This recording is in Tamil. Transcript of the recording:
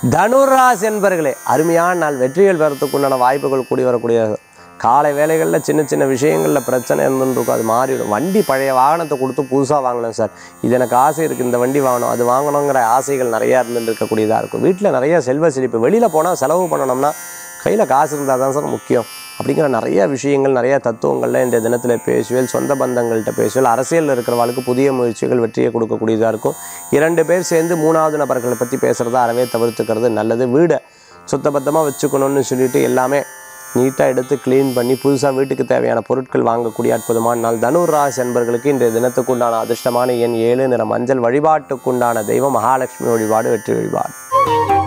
தனுராசி என்பர்களே அருமையான நாள் வெற்றிகள் பெறத்துக்கு உண்டான வாய்ப்புகள் கூடி வரக்கூடிய காலை வேலைகளில் சின்ன சின்ன விஷயங்களில் பிரச்சனை இருந்துருக்கும் அது மாறிடும் வண்டி பழைய வாகனத்தை கொடுத்து புதுசாக வாங்கினேன் சார் இது எனக்கு ஆசை இருக்குது இந்த வண்டி வாங்கணும் அது வாங்கணுங்கிற ஆசைகள் நிறையா இருந்துட்டு இருக்கக்கூடியதாக இருக்கும் வீட்டில் நிறைய செல்வ செழிப்பு வெளியில் போனால் செலவு பண்ணணும்னா கையில் காசு இருந்தால் தான் சார் முக்கியம் அப்படிங்கிற நிறைய விஷயங்கள் நிறைய தத்துவங்கள்ல இந்த தினத்தில் பேசுவேல் சொந்த பந்தங்கள்கிட்ட பேசுவேல் அரசியலில் இருக்கிறவளுக்கு புதிய முயற்சிகள் வெற்றியை கொடுக்கக்கூடியதாக இருக்கும் இரண்டு பேர் சேர்ந்து மூணாவது நபர்களை பற்றி பேசுகிறத அறவே தவிர்த்துக்கிறது நல்லது வீடை சுத்தபத்தமாக வச்சுக்கணும்னு சொல்லிட்டு எல்லாமே நீட்டாக எடுத்து க்ளீன் பண்ணி புதுசாக வீட்டுக்கு தேவையான பொருட்கள் வாங்கக்கூடிய அற்புதமான நாள் தனுர் ராசி என்பர்களுக்கு இன்றைய தினத்துக்குண்டான அதிர்ஷ்டமான எண் ஏழு நிற மஞ்சள் வழிபாட்டுக்குண்டான தெய்வம் மகாலட்சுமி வழிபாடு வெற்றி வழிபாடு